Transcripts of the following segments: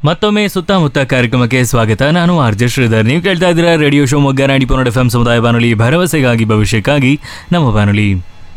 ಮತ್ತೊಮ್ಮೆ ಸುತ್ತಮುತ್ತ ಕಾರ್ಯಕ್ರಮಕ್ಕೆ ಸ್ವಾಗತ ನಾನು ಆರ್ ಜೆ ಶ್ರೀಧರ್ ನೀವು ಕೇಳ್ತಾ ಇದ್ದೀರಾ ರೇಡಿಯೋ ಶಿವಮೊಗ್ಗ ನಾಡಿ ಪೊನ್ನಡ ಎಫ್ ಸಮುದಾಯ ಬಾನುಲಿ ಭರವಸೆಗಾಗಿ ಭವಿಷ್ಯಕ್ಕಾಗಿ ನಮ್ಮ ಬಾನುಲಿ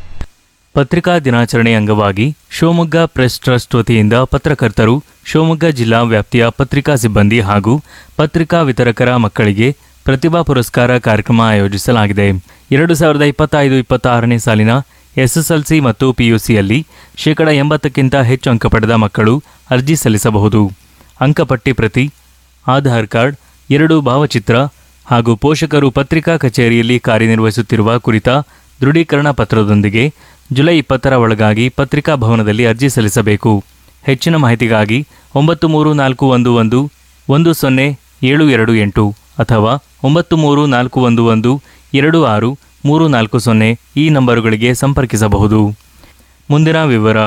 ಪತ್ರಿಕಾ ದಿನಾಚರಣೆ ಅಂಗವಾಗಿ ಶಿವಮೊಗ್ಗ ಪ್ರೆಸ್ ಟ್ರಸ್ಟ್ ವತಿಯಿಂದ ಪತ್ರಕರ್ತರು ಶಿವಮೊಗ್ಗ ಜಿಲ್ಲಾ ವ್ಯಾಪ್ತಿಯ ಪತ್ರಿಕಾ ಸಿಬ್ಬಂದಿ ಹಾಗೂ ಪತ್ರಿಕಾ ವಿತರಕರ ಮಕ್ಕಳಿಗೆ ಪ್ರತಿಭಾ ಪುರಸ್ಕಾರ ಕಾರ್ಯಕ್ರಮ ಆಯೋಜಿಸಲಾಗಿದೆ ಎರಡು ಸಾವಿರದ ಇಪ್ಪತ್ತೈದು ಇಪ್ಪತ್ತಾರನೇ ಸಾಲಿನ ಎಸ್ಎಸ್ಎಲ್ಸಿ ಮತ್ತು ಪಿಯುಸಿಯಲ್ಲಿ ಶೇಕಡ ಎಂಬತ್ತಕ್ಕಿಂತ ಹೆಚ್ಚು ಅಂಕ ಪಡೆದ ಮಕ್ಕಳು ಅರ್ಜಿ ಸಲ್ಲಿಸಬಹುದು ಅಂಕಪಟ್ಟಿ ಪ್ರತಿ ಆಧಾರ್ ಕಾರ್ಡ್ ಎರಡು ಭಾವಚಿತ್ರ ಹಾಗೂ ಪೋಷಕರು ಪತ್ರಿಕಾ ಕಚೇರಿಯಲ್ಲಿ ಕಾರ್ಯನಿರ್ವಹಿಸುತ್ತಿರುವ ಕುರಿತ ದೃಢೀಕರಣ ಪತ್ರದೊಂದಿಗೆ ಜುಲೈ ಇಪ್ಪತ್ತರ ಒಳಗಾಗಿ ಪತ್ರಿಕಾ ಭವನದಲ್ಲಿ ಅರ್ಜಿ ಸಲ್ಲಿಸಬೇಕು ಹೆಚ್ಚಿನ ಮಾಹಿತಿಗಾಗಿ ಒಂಬತ್ತು ಮೂರು ನಾಲ್ಕು ಒಂದು ಒಂದು ಒಂದು ಸೊನ್ನೆ ಏಳು ಎರಡು ಎಂಟು ಅಥವಾ ಒಂಬತ್ತು ಮೂರು ನಾಲ್ಕು ಒಂದು ಒಂದು ಎರಡು ಆರು ಮೂರು ನಾಲ್ಕು ಸೊನ್ನೆ ಈ ನಂಬರುಗಳಿಗೆ ಸಂಪರ್ಕಿಸಬಹುದು ಮುಂದಿನ ವಿವರ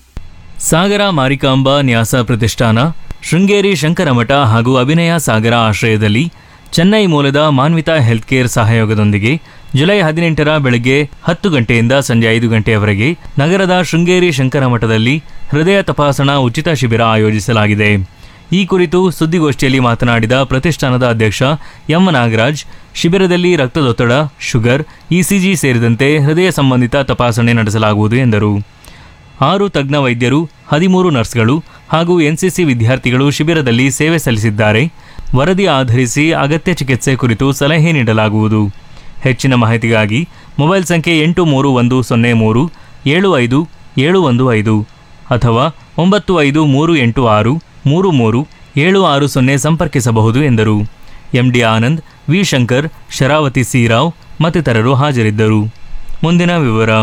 ಸಾಗರ ಮಾರಿಕಾಂಬ ನ್ಯಾಸ ಪ್ರತಿಷ್ಠಾನ ಶೃಂಗೇರಿ ಶಂಕರಮಠ ಹಾಗೂ ಅಭಿನಯ ಸಾಗರ ಆಶ್ರಯದಲ್ಲಿ ಚೆನ್ನೈ ಮೂಲದ ಮಾನ್ವಿತಾ ಹೆಲ್ತ್ ಕೇರ್ ಸಹಯೋಗದೊಂದಿಗೆ ಜುಲೈ ಹದಿನೆಂಟರ ಬೆಳಗ್ಗೆ ಹತ್ತು ಗಂಟೆಯಿಂದ ಸಂಜೆ ಐದು ಗಂಟೆಯವರೆಗೆ ನಗರದ ಶೃಂಗೇರಿ ಶಂಕರಮಠದಲ್ಲಿ ಹೃದಯ ತಪಾಸಣಾ ಉಚಿತ ಶಿಬಿರ ಆಯೋಜಿಸಲಾಗಿದೆ ಈ ಕುರಿತು ಸುದ್ದಿಗೋಷ್ಠಿಯಲ್ಲಿ ಮಾತನಾಡಿದ ಪ್ರತಿಷ್ಠಾನದ ಅಧ್ಯಕ್ಷ ಎಂ ನಾಗರಾಜ್ ಶಿಬಿರದಲ್ಲಿ ರಕ್ತದೊತ್ತಡ ಶುಗರ್ ಇಸಿಜಿ ಸೇರಿದಂತೆ ಹೃದಯ ಸಂಬಂಧಿತ ತಪಾಸಣೆ ನಡೆಸಲಾಗುವುದು ಎಂದರು ಆರು ತಜ್ಞ ವೈದ್ಯರು ಹದಿಮೂರು ನರ್ಸ್ಗಳು ಹಾಗೂ ಎನ್ಸಿಸಿ ವಿದ್ಯಾರ್ಥಿಗಳು ಶಿಬಿರದಲ್ಲಿ ಸೇವೆ ಸಲ್ಲಿಸಿದ್ದಾರೆ ವರದಿ ಆಧರಿಸಿ ಅಗತ್ಯ ಚಿಕಿತ್ಸೆ ಕುರಿತು ಸಲಹೆ ನೀಡಲಾಗುವುದು ಹೆಚ್ಚಿನ ಮಾಹಿತಿಗಾಗಿ ಮೊಬೈಲ್ ಸಂಖ್ಯೆ ಎಂಟು ಮೂರು ಒಂದು ಸೊನ್ನೆ ಮೂರು ಏಳು ಐದು ಏಳು ಒಂದು ಐದು ಅಥವಾ ಒಂಬತ್ತು ಐದು ಮೂರು ಎಂಟು ಆರು ಮೂರು ಮೂರು ಏಳು ಆರು ಸೊನ್ನೆ ಸಂಪರ್ಕಿಸಬಹುದು ಎಂದರು ಎಂಡಿ ಆನಂದ್ ವಿ ಶಂಕರ್ ಶರಾವತಿ ಸಿರಾವ್ ಮತ್ತಿತರರು ಹಾಜರಿದ್ದರು ಮುಂದಿನ ವಿವರ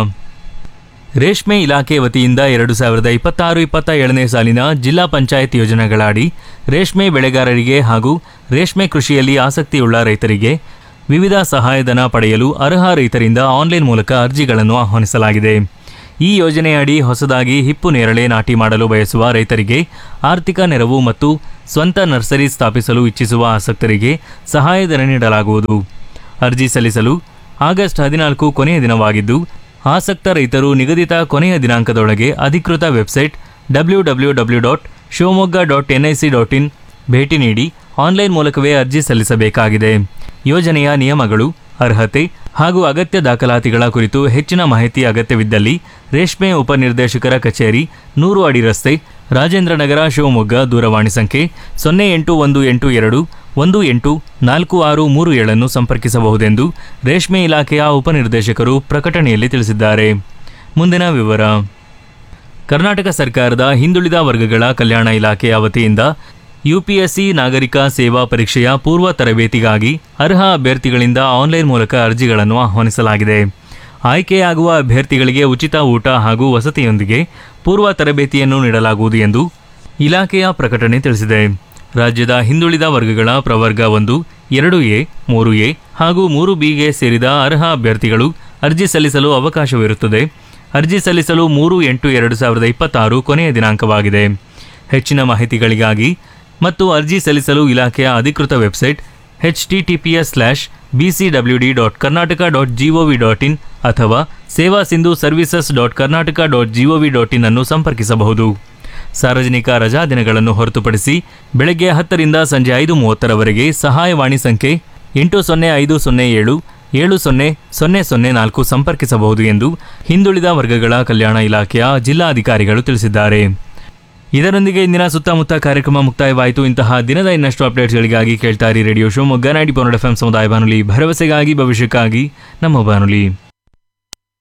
ರೇಷ್ಮೆ ಇಲಾಖೆ ವತಿಯಿಂದ ಎರಡು ಸಾವಿರದ ಇಪ್ಪತ್ತಾರು ಇಪ್ಪತ್ತ ಏಳನೇ ಸಾಲಿನ ಜಿಲ್ಲಾ ಪಂಚಾಯತ್ ಯೋಜನೆಗಳಡಿ ರೇಷ್ಮೆ ಬೆಳೆಗಾರರಿಗೆ ಹಾಗೂ ರೇಷ್ಮೆ ಕೃಷಿಯಲ್ಲಿ ಆಸಕ್ತಿಯುಳ್ಳ ರೈತರಿಗೆ ವಿವಿಧ ಸಹಾಯಧನ ಪಡೆಯಲು ಅರ್ಹ ರೈತರಿಂದ ಆನ್ಲೈನ್ ಮೂಲಕ ಅರ್ಜಿಗಳನ್ನು ಆಹ್ವಾನಿಸಲಾಗಿದೆ ಈ ಯೋಜನೆಯಡಿ ಹೊಸದಾಗಿ ಹಿಪ್ಪು ನೇರಳೆ ನಾಟಿ ಮಾಡಲು ಬಯಸುವ ರೈತರಿಗೆ ಆರ್ಥಿಕ ನೆರವು ಮತ್ತು ಸ್ವಂತ ನರ್ಸರಿ ಸ್ಥಾಪಿಸಲು ಇಚ್ಛಿಸುವ ಆಸಕ್ತರಿಗೆ ಸಹಾಯಧನ ನೀಡಲಾಗುವುದು ಅರ್ಜಿ ಸಲ್ಲಿಸಲು ಆಗಸ್ಟ್ ಹದಿನಾಲ್ಕು ಕೊನೆಯ ದಿನವಾಗಿದ್ದು ಆಸಕ್ತ ರೈತರು ನಿಗದಿತ ಕೊನೆಯ ದಿನಾಂಕದೊಳಗೆ ಅಧಿಕೃತ website W W W dot Shivamogga dot NIC dot in ಭೇಟಿ ನೀಡಿ ಆನ್ಲೈನ್ ಮೂಲಕವೇ ಅರ್ಜಿ ಸಲ್ಲಿಸಬೇಕಾಗಿದೆ ಯೋಜನೆಯ ನಿಯಮಗಳು ಅರ್ಹತೆ ಹಾಗೂ ಅಗತ್ಯ ದಾಖಲಾತಿಗಳ ಕುರಿತು ಹೆಚ್ಚಿನ ಮಾಹಿತಿ ಅಗತ್ಯವಿದ್ದಲ್ಲಿ ರೇಷ್ಮೆ ಉಪನಿರ್ದೇಶಕರ ಕಚೇರಿ ನೂರು ಅಡಿ ರಸ್ತೆ ರಾಜೇಂದ್ರ ನಗರ ಶಿವಮೊಗ್ಗ ದೂರವಾಣಿ ಸಂಖ್ಯೆ ಸೊನ್ನೆ ಎಂಟು ಒಂದು ಎಂಟು ಎರಡು ಒಂದು ಎಂಟು ನಾಲ್ಕು ಆರು ಮೂರು ಏಳನ್ನು ಸಂಪರ್ಕಿಸಬಹುದೆಂದು ರೇಷ್ಮೆ ಇಲಾಖೆಯ ಉಪನಿರ್ದೇಶಕರು ಪ್ರಕಟಣೆಯಲ್ಲಿ ತಿಳಿಸಿದ್ದಾರೆ ಮುಂದಿನ ವಿವರ ಕರ್ನಾಟಕ ಸರ್ಕಾರದ ಹಿಂದುಳಿದ ವರ್ಗಗಳ ಕಲ್ಯಾಣ ಇಲಾಖೆಯ ವತಿಯಿಂದ ಯುಪಿಎಸ್ಸಿ ನಾಗರಿಕ ಸೇವಾ ಪರೀಕ್ಷೆಯ ಪೂರ್ವ ತರಬೇತಿಗಾಗಿ ಅರ್ಹ ಅಭ್ಯರ್ಥಿಗಳಿಂದ ಆನ್ಲೈನ್ ಮೂಲಕ ಅರ್ಜಿಗಳನ್ನು ಆಹ್ವಾನಿಸಲಾಗಿದೆ ಆಯ್ಕೆಯಾಗುವ ಅಭ್ಯರ್ಥಿಗಳಿಗೆ ಉಚಿತ ಊಟ ಹಾಗೂ ವಸತಿಯೊಂದಿಗೆ ಪೂರ್ವ ತರಬೇತಿಯನ್ನು ನೀಡಲಾಗುವುದು ಎಂದು ಇಲಾಖೆಯ ಪ್ರಕಟಣೆ ತಿಳಿಸಿದೆ ರಾಜ್ಯದ ಹಿಂದುಳಿದ ವರ್ಗಗಳ ಪ್ರವರ್ಗ ಒಂದು ಎರಡು ಎ ಮೂರು ಎ ಹಾಗೂ ಮೂರು ಬಿಗೆ ಸೇರಿದ ಅರ್ಹ ಅಭ್ಯರ್ಥಿಗಳು ಅರ್ಜಿ ಸಲ್ಲಿಸಲು ಅವಕಾಶವಿರುತ್ತದೆ ಅರ್ಜಿ ಸಲ್ಲಿಸಲು ಮೂರು ಎಂಟು ಎರಡು ಸಾವಿರದ ಇಪ್ಪತ್ತಾರು ಕೊನೆಯ ದಿನಾಂಕವಾಗಿದೆ ಹೆಚ್ಚಿನ ಮಾಹಿತಿಗಳಿಗಾಗಿ ಮತ್ತು ಅರ್ಜಿ ಸಲ್ಲಿಸಲು ಇಲಾಖೆಯ ಅಧಿಕೃತ website H T T P S slash B C W D dot Karnataka dot gov dot in ಅಥವಾ Seva Sindhu services dot Karnataka dot gov dot in ಅನ್ನು ಸಂಪರ್ಕಿಸಬಹುದು ಸಾರ್ವಜನಿಕ ರಜಾ ದಿನಗಳನ್ನು ಹೊರತುಪಡಿಸಿ ಬೆಳಗ್ಗೆ ಹತ್ತರಿಂದ ಸಂಜೆ ಐದು ಮೂವತ್ತರವರೆಗೆ ಸಹಾಯವಾಣಿ ಸಂಖ್ಯೆ ಎಂಟು ಸೊನ್ನೆ ಐದು ಸೊನ್ನೆ ಏಳು ಏಳು ಸೊನ್ನೆ ಸೊನ್ನೆ ಸೊನ್ನೆ ನಾಲ್ಕು ಸಂಪರ್ಕಿಸಬಹುದು ಎಂದು ಹಿಂದುಳಿದ ವರ್ಗಗಳ ಕಲ್ಯಾಣ ಇಲಾಖೆಯ ಜಿಲ್ಲಾಧಿಕಾರಿಗಳು ತಿಳಿಸಿದ್ದಾರೆ ಇದರೊಂದಿಗೆ ಇಂದಿನ ಸುತ್ತಮುತ್ತ ಕಾರ್ಯಕ್ರಮ ಮುಕ್ತಾಯವಾಯಿತು ಇಂತಹ ದಿನದ ಇನ್ನಷ್ಟು ಅಪ್ಡೇಟ್ಸ್ಗಳಿಗಾಗಿ ಕೇಳ್ತಾರಿ ರೇಡಿಯೋ ಶಿವಮೊಗ್ಗ ನಾಡಿ ಪೊನ್ನಡ ಎಫ್ ಸಮುದಾಯ ಬಾನುಲಿ ಭರವಸೆಗಾಗಿ ಭವಿಷ್ಯಕ್ಕಾಗಿ ನಮ್ಮ ಬಾನುಲಿ